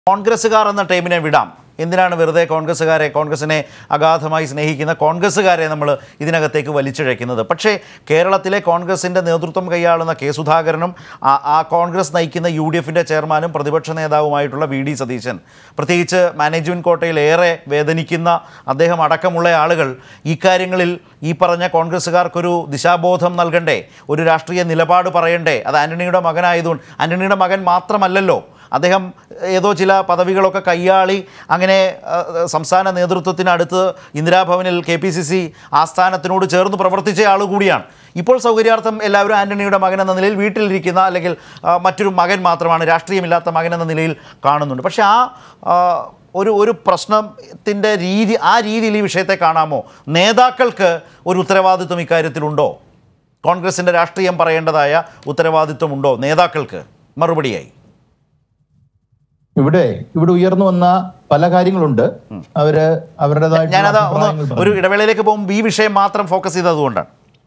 കോൺഗ്രസ്സുകാർ എന്ന ടീമിനെ വിടാം എന്തിനാണ് വെറുതെ കോൺഗ്രസ്സുകാരെ കോൺഗ്രസിനെ അഗാധമായി സ്നേഹിക്കുന്ന കോൺഗ്രസ്സുകാരെ നമ്മൾ ഇതിനകത്തേക്ക് വലിച്ചിഴയ്ക്കുന്നത് പക്ഷേ കേരളത്തിലെ കോൺഗ്രസിൻ്റെ നേതൃത്വം കൈയാളുന്ന കെ സുധാകരനും ആ- ആ കോൺഗ്രസ് നയിക്കുന്ന യു ഡി എഫിൻ്റെ ചെയർമാനും പ്രതിപക്ഷ നേതാവുമായിട്ടുള്ള വി ഡി സതീശൻ പ്രത്യേകിച്ച് മാനേജ്മെൻറ്റ് കോട്ടയിൽ ഏറെ വേദനിക്കുന്ന അദ്ദേഹം അടക്കമുള്ള ആളുകൾ ഇക്കാര്യങ്ങളിൽ ഈ പറഞ്ഞ കോൺഗ്രസ്സുകാർക്കൊരു ദിശാബോധം നൽകണ്ടേ ഒരു രാഷ്ട്രീയ നിലപാട് പറയണ്ടേ അത് ആൻ്റണിയുടെ മകനായതുകൊണ്ട് ആൻ്റണിയുടെ മകൻ മാത്രമല്ലല്ലോ അദ്ദേഹം ഏതോ ചില പദവികളൊക്കെ കയ്യാളി അങ്ങനെ ആ, സംസ്ഥാന നേതൃത്വത്തിനടുത്ത് ഇന്ദിരാഭവനിൽ കെ പി സി സി ആസ്ഥാനത്തിനോട് ചേർന്ന് പ്രവർത്തിച്ച ആൾ കൂടിയാണ് ഇപ്പോൾ സൗകര്യാർത്ഥം എല്ലാവരും ആൻ്റണിയുടെ മകൻ എന്ന നിലയിൽ വീട്ടിലിരിക്കുന്ന അല്ലെങ്കിൽ ആ, മറ്റൊരു മകൻ മാത്രമാണ് രാഷ്ട്രീയമില്ലാത്ത മകൻ എന്ന നിലയിൽ കാണുന്നുണ്ട് പക്ഷേ ആ ആ, ഒരു ഒരു പ്രശ്നത്തിൻ്റെ രീതി ആ രീതിയിൽ ഈ വിഷയത്തെ കാണാമോ നേതാക്കൾക്ക് ഒരു ഉത്തരവാദിത്വം ഇക്കാര്യത്തിലുണ്ടോ കോൺഗ്രസിൻ്റെ രാഷ്ട്രീയം പറയേണ്ടതായ ഉത്തരവാദിത്വമുണ്ടോ നേതാക്കൾക്ക് മറുപടിയായി ഇവിടെ ഇവിടെ ഉയർന്നു വന്ന പല കാര്യങ്ങളുണ്ട് അവര് അവരുടേതായിട്ടുള്ള ഞാനത് ഒന്ന് അഭിപ്രായങ്ങൾ ഒരു പറഞ്ഞു. ഇടവേളയിലേക്ക് പോകുമ്പോൾ ഈ വിഷയം മാത്രം ഫോക്കസ് ചെയ്തതുകൊണ്ടാണ്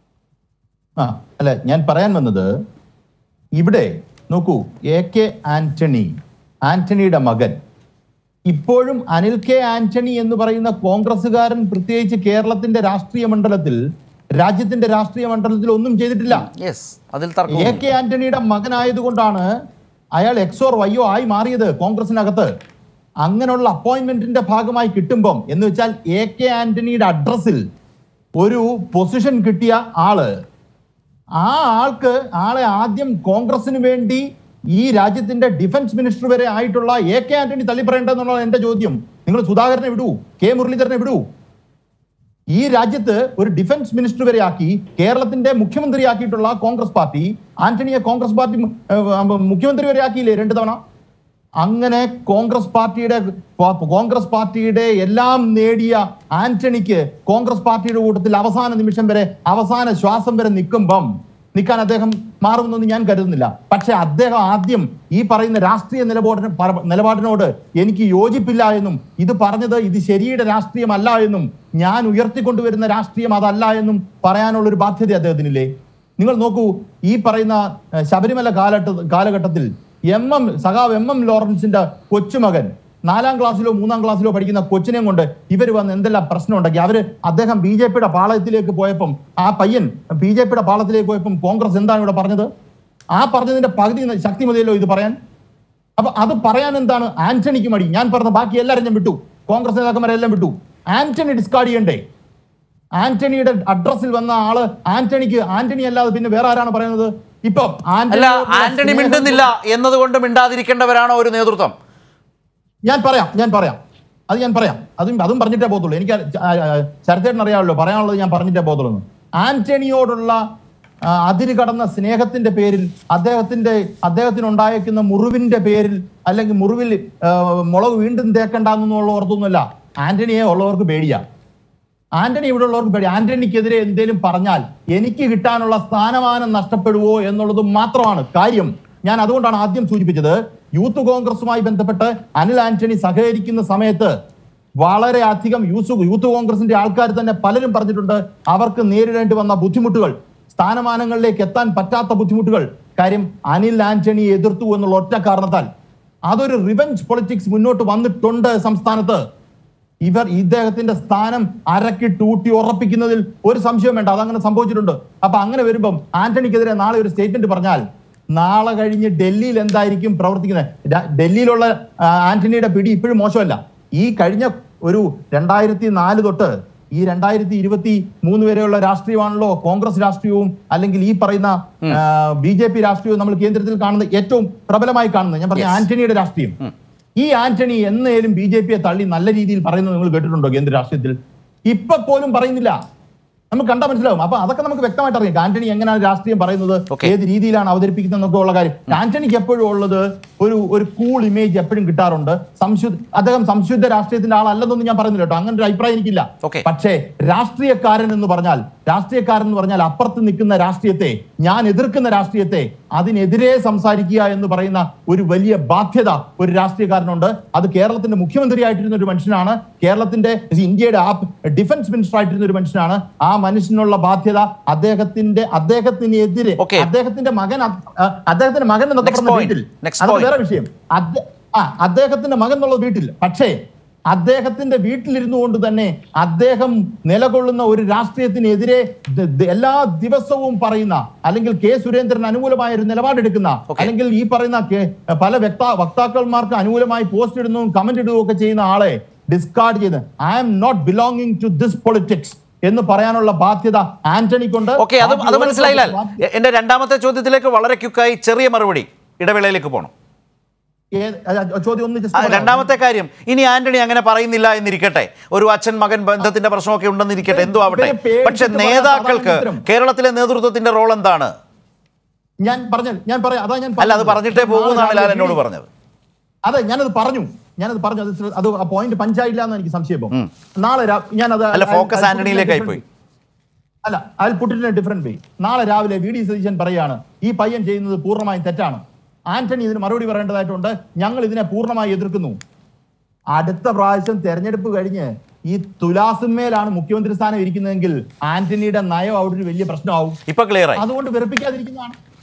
ആ അല്ല ഞാൻ പറയാൻ വന്നത് ഇവിടെ നോക്കൂ എ കെ ആന്റണി ആന്റണിയുടെ മകൻ ഇപ്പോഴും അനിൽ കെ ആന്റണി എന്ന് പറയുന്ന കോൺഗ്രസ്സുകാരൻ പ്രത്യേകിച്ച് കേരളത്തിന്റെ രാഷ്ട്രീയ മണ്ഡലത്തിൽ രാജ്യത്തിന്റെ രാഷ്ട്രീയ മണ്ഡലത്തിൽ ഒന്നും ചെയ്തിട്ടില്ല യെസ് അതിൽ എ തർക്കം കെ ആന്റണിയുടെ മകനായതുകൊണ്ടാണ് അയാൾ എക്സോർ വയ്യോ ആയി മാറിയത് കോൺഗ്രസിനകത്ത് അങ്ങനെയുള്ള അപ്പോയിന്റ്മെന്റിന്റെ ഭാഗമായി കിട്ടുമ്പം എന്ന് വെച്ചാൽ എ കെ ആന്റണിയുടെ അഡ്രസ്സിൽ ഒരു പൊസിഷൻ കിട്ടിയ ആള് ആ ആൾക്ക് ആളെ ആദ്യം കോൺഗ്രസിന് വേണ്ടി ഈ രാജ്യത്തിന്റെ ഡിഫൻസ് മിനിസ്റ്റർ വരെ ആയിട്ടുള്ള എ കെ ആന്റണി തള്ളിപ്പറയേണ്ടതെന്നുള്ള എന്റെ ചോദ്യം നിങ്ങൾ സുധാകരനെ വിടൂ കെ മുരളീധരനെ വിടൂ ഈ രാജ്യത്ത് ഒരു ഡിഫൻസ് മിനിസ്റ്റർ വരെ ആക്കി കേരളത്തിന്റെ മുഖ്യമന്ത്രിയാക്കിയിട്ടുള്ള കോൺഗ്രസ് പാർട്ടി ആന്റണിയെ കോൺഗ്രസ് പാർട്ടി ഏഹ്, മുഖ്യമന്ത്രി വരെ ആക്കിയില്ലേ രണ്ട് തവണ അങ്ങനെ കോൺഗ്രസ് പാർട്ടിയുടെ കോൺഗ്രസ് പാർട്ടിയുടെ എല്ലാം നേടിയ ആന്റണിക്ക് കോൺഗ്രസ് പാർട്ടിയുടെ കൂട്ടത്തിൽ അവസാന നിമിഷം വരെ അവസാന ശ്വാസം വരെ നിൽക്കുമ്പം നിൽക്കാൻ അദ്ദേഹം മാറുമെന്നൊന്നും ഞാൻ കരുതുന്നില്ല പക്ഷെ അദ്ദേഹം ആദ്യം ഈ പറയുന്ന രാഷ്ട്രീയ നിലപാടിന് പര- നിലപാടിനോട് എനിക്ക് യോജിപ്പില്ല എന്നും ഇത് പറഞ്ഞത് ഇത് ശരിയുടെ രാഷ്ട്രീയമല്ല എന്നും ഞാൻ ഉയർത്തിക്കൊണ്ടുവരുന്ന രാഷ്ട്രീയം അതല്ല എന്നും പറയാനുള്ള ഒരു ബാധ്യത അദ്ദേഹത്തിനില്ലേ നിങ്ങൾ നോക്കൂ ഈ പറയുന്ന ഏഹ്, ശബരിമല കാലഘട്ട കാലഘട്ടത്തിൽ എം എം സഖാവ് എം എം ലോറൻസിന്റെ കൊച്ചുമകൻ നാലാം ക്ലാസ്സിലോ മൂന്നാം ക്ലാസ്സിലോ പഠിക്കുന്ന കൊച്ചിനെയും കൊണ്ട് ഇവർ വന്ന് എന്തെല്ലാം പ്രശ്നം ഉണ്ടാക്കി അവര് അദ്ദേഹം ബി ജെ പിയുടെ പാളയത്തിലേക്ക് പോയപ്പം ആ പയ്യൻ ബി ജെ പിയുടെ പാളത്തിലേക്ക് പോയപ്പം കോൺഗ്രസ് എന്താണ് ഇവിടെ പറഞ്ഞത് ആ പറഞ്ഞതിന്റെ പകുതി ശക്തി മതിയല്ലോ ഇത് പറയാൻ അപ്പൊ അത് പറയാൻ എന്താണ് ആന്റണിക്ക് മടി ഞാൻ പറഞ്ഞ ബാക്കി എല്ലാവരും ഞാൻ വിട്ടു കോൺഗ്രസ് നേതാക്കന്മാരെല്ലാം വിട്ടു ആന്റണി ഡിസ്കാർഡ് ചെയ്യണ്ടേ ആന്റണിയുടെ അഡ്രസ്സിൽ വന്ന ആള് ആന്റണിക്ക് ആന്റണി അല്ലാതെ പിന്നെ വേറെ ആരാണ് പറയുന്നത് ഇപ്പൊ അല്ല ആന്റണി മിണ്ടുന്നില്ല എന്നതുകൊണ്ട് മിണ്ടാതിരിക്കേണ്ടവരാണോ ഒരു നേതൃത്വം ഞാൻ പറയാം ഞാൻ പറയാം അത് ഞാൻ പറയാം അതും അതും പറഞ്ഞിട്ടേ പോകത്തുള്ളൂ എനിക്ക് ശരത്തേട്ടൻ അറിയാമല്ലോ പറയാനുള്ളത് ഞാൻ പറഞ്ഞിട്ടേ പോകത്തുള്ളൂ എന്ന്. ആന്റണിയോടുള്ള ആ, അതിര് കടന്ന സ്നേഹത്തിന്റെ പേരിൽ അദ്ദേഹത്തിന്റെ അദ്ദേഹത്തിന് ഉണ്ടായേക്കുന്ന മുറിവിന്റെ പേരിൽ അല്ലെങ്കിൽ മുറിവിൽ ആ, മുളക് വീണ്ടും തേക്കണ്ടെന്നുള്ള ഓർത്തൊന്നുമല്ല ആന്റണിയെ ഉള്ളവർക്ക് പേടിയാ ആന്റണി ഇവിടെ ഉള്ളവർക്ക് പേടി ആന്റണിക്കെതിരെ എന്തെങ്കിലും പറഞ്ഞാൽ എനിക്ക് കിട്ടാനുള്ള സ്ഥാനമാനം നഷ്ടപ്പെടുവോ എന്നുള്ളത് മാത്രമാണ് കാര്യം ഞാൻ അതുകൊണ്ടാണ് ആദ്യം സൂചിപ്പിച്ചത് യൂത്ത് കോൺഗ്രസുമായി ബന്ധപ്പെട്ട് അനിൽ ആന്റണി സഹകരിക്കുന്ന സമയത്ത് വളരെ അധികം യൂസ് യൂത്ത് കോൺഗ്രസിന്റെ ആൾക്കാർ തന്നെ പലരും പറഞ്ഞിട്ടുണ്ട് അവർക്ക് നേരിടേണ്ടി വന്ന ബുദ്ധിമുട്ടുകൾ സ്ഥാനമാനങ്ങളിലേക്ക് എത്താൻ പറ്റാത്ത ബുദ്ധിമുട്ടുകൾ കാര്യം അനിൽ ആന്റണിയെ എതിർത്തു എന്നുള്ള ഒറ്റ കാരണത്താൽ അതൊരു റിവെഞ്ച് പൊളിറ്റിക്സ് മുന്നോട്ട് വന്നിട്ടുണ്ട് സംസ്ഥാനത്ത് ഇവർ ഇദ്ദേഹത്തിന്റെ സ്ഥാനം അരക്കിട്ട് ഊട്ടി ഉറപ്പിക്കുന്നതിൽ ഒരു സംശയം വേണ്ട അതങ്ങനെ സംഭവിച്ചിട്ടുണ്ട് അപ്പൊ അങ്ങനെ വരുമ്പം ആന്റണിക്കെതിരെ നാളെ ഒരു സ്റ്റേറ്റ്മെന്റ് പറഞ്ഞാൽ നാളെ കഴിഞ്ഞ് ഡൽഹിയിൽ എന്തായിരിക്കും പ്രവർത്തിക്കുന്നത് ഡ- ഡൽഹിയിലുള്ള ആ, ആന്റണിയുടെ പിടി ഇപ്പോഴും മോശമല്ല ഈ കഴിഞ്ഞ ഒരു രണ്ടായിരത്തി നാല് തൊട്ട് ഈ രണ്ടായിരത്തി ഇരുപത്തി മൂന്ന് വരെയുള്ള രാഷ്ട്രീയമാണല്ലോ കോൺഗ്രസ് രാഷ്ട്രീയവും അല്ലെങ്കിൽ ഈ പറയുന്ന ബി ജെ പി രാഷ്ട്രീയവും നമ്മൾ കേന്ദ്രത്തിൽ കാണുന്ന ഏറ്റവും പ്രബലമായി കാണുന്നത് ഞാൻ പറഞ്ഞ ആന്റണിയുടെ രാഷ്ട്രീയം ഈ ആന്റണി എന്നേലും ബി ജെ പിയെ തള്ളി നല്ല രീതിയിൽ പറയുന്നത് നിങ്ങൾ കേട്ടിട്ടുണ്ടോ കേന്ദ്ര രാഷ്ട്രീയത്തിൽ ഇപ്പൊ പോലും പറയുന്നില്ല നമുക്ക് കണ്ടാൽ മനസ്സിലാവും അപ്പൊ അതൊക്കെ നമുക്ക് വ്യക്തമായിട്ട് അറിയാം ആന്റണി എങ്ങനെയാണ് രാഷ്ട്രീയം പറയുന്നത് Okay. ഏത് രീതിയിലാണ് അവതരിപ്പിക്കുന്നത് എന്നൊക്കെ ഉള്ള കാര്യം ആന്റണിക്ക് എപ്പോഴും ഉള്ളത് ഒരു ഒരു കൂൾ ഇമേജ് എപ്പോഴും കിട്ടാറുണ്ട് സംശുദ്ധ അദ്ദേഹം സംശുദ്ധ രാഷ്ട്രീയത്തിന്റെ ആളല്ലെന്നൊന്നും ഞാൻ പറയുന്നില്ല കേട്ടോ അങ്ങനെ ഒരു അഭിപ്രായം എനിക്കില്ല Okay. പക്ഷേ രാഷ്ട്രീയക്കാരൻ എന്ന് പറഞ്ഞാൽ രാഷ്ട്രീയക്കാരൻ എന്ന് പറഞ്ഞാൽ അപ്പുറത്ത് നിൽക്കുന്ന രാഷ്ട്രീയത്തെ ഞാൻ എതിർക്കുന്ന രാഷ്ട്രീയത്തെ അതിനെതിരെ സംസാരിക്കുക എന്ന് പറയുന്ന ഒരു വലിയ ബാധ്യത ഒരു രാഷ്ട്രീയക്കാരനുണ്ട് അത് കേരളത്തിന്റെ മുഖ്യമന്ത്രി ആയിട്ടിരുന്ന ഒരു മനുഷ്യനാണ് കേരളത്തിന്റെ ഇന്ത്യയുടെ ആ ഡിഫൻസ് മിനിസ്റ്റർ ആയിട്ടിരുന്ന ഒരു മനുഷ്യനാണ് ആ മനുഷ്യനുള്ള ബാധ്യത അദ്ദേഹത്തിന്റെ അദ്ദേഹത്തിനെതിരെ Okay. അദ്ദേഹത്തിന്റെ മകൻ അ- അ- അദ്ദേഹത്തിന്റെ മകൻ എന്നൊക്കെ Next പറഞ്ഞ point. വീട്ടിൽ Next അത് point. വേറെ വിഷയം അദ്ദേ- ആ അദ്ദേഹത്തിന്റെ മകൻ എന്നുള്ള വീട്ടിൽ പക്ഷേ അദ്ദേഹത്തിന്റെ വീട്ടിലിരുന്നു കൊണ്ട് തന്നെ അദ്ദേഹം നിലകൊള്ളുന്ന ഒരു രാഷ്ട്രീയത്തിനെതിരെ ദ- ദ- എല്ലാ ദിവസവും പറയുന്ന അല്ലെങ്കിൽ കെ സുരേന്ദ്രൻ അനുകൂലമായ ഒരു നിലപാടെടുക്കുന്ന Okay. അല്ലെങ്കിൽ ഈ പറയുന്ന കെ- പല വ്യക്ത വക്താക്കന്മാർക്ക് അനുകൂലമായി പോസ്റ്റ് ഇടുന്നതും കമന്റ് ഇടുകയും ഒക്കെ ചെയ്യുന്ന ആളെ ഡിസ്കാർഡ് ചെയ്ത് I am not belonging to this politics എന്ന് പറയാനുള്ള ബാധ്യത ആന്റണിക്കുണ്ട് ഓക്കെ അത് അത് മനസ്സിലായില്ല എന്റെ രണ്ടാമത്തെ ചോദ്യത്തിലേക്ക് വളരെ ക്യുക്കായി ചെറിയ മറുപടി ഇടവേളയിലേക്ക് പോകണം ഏത്- ആ, ചോദ്യം ഒന്ന് just ആ, പറയാമോ? രണ്ടാമത്തെ കാര്യം ഇനി ആന്റണി അങ്ങനെ പറയുന്നില്ല എന്നിരിക്കട്ടെ ഒരു അച്ഛൻ മകൻ ബന്ധത്തിന്റെ പ്രശ്നമൊക്കെ ഉണ്ടെന്നിരിക്കട്ടെ എന്തോ ആവട്ടെ ഇവരെ പേടിച്ചിട്ട് പക്ഷെ പറയാൻ നേതാക്കൾക്ക് സാധാരണ ഉത്തരം. കേരളത്തിലെ നേതൃത്വത്തിന്റെ റോൾ എന്താണ് ഞാൻ പറഞ്ഞ ഞാൻ പറയാം അതാ ഞാൻ അല്ല അത് പറഞ്ഞത്. പറഞ്ഞിട്ടേ പോകുന്നാണ് നാളെ ലാൽ രാവിലെ എന്നോട് വീഡിയോ- പറഞ്ഞത് അതെ ഞാനത് പറഞ്ഞു ഞാനത് പറഞ്ഞു അത് ശ്ര- അത് ആ പോയിന്റ് പഞ്ചായില്ല എന്ന് എനിക്ക് സംശയം ഇപ്പം. നാളെ രാ- ഞാനത് അല്ല I'll- focus I'll put it in a ആന്റണിയിലേക്കായി different പോയി way. അല്ല I put in a different way നാളെ രാവിലെ വി ഡി സതീശൻ പറയാണ് ഈ പയ്യൻ ചെയ്യുന്നത് പൂർണ്ണമായും തെറ്റാണ് ആന്റണി ഇതിന് മറുപടി പറയേണ്ടതായിട്ടുണ്ട് ഞങ്ങൾ ഇതിനെ പൂർണ്ണമായി എതിർക്കുന്നു അടുത്ത പ്രാവശ്യം തെരഞ്ഞെടുപ്പ് കഴിഞ്ഞ് ഈ തുലാസിന്മേലാണ് മുഖ്യമന്ത്രി സ്ഥാനം ഇരിക്കുന്നതെങ്കിൽ ആന്റണിയുടെ നയം അവിടെ ഒരു വലിയ പ്രശ്നമാവും ഇപ്പൊ ക്ലിയർ ആയി അതുകൊണ്ട് വെറുപ്പിക്കാതിരിക്കുന്നതാണ്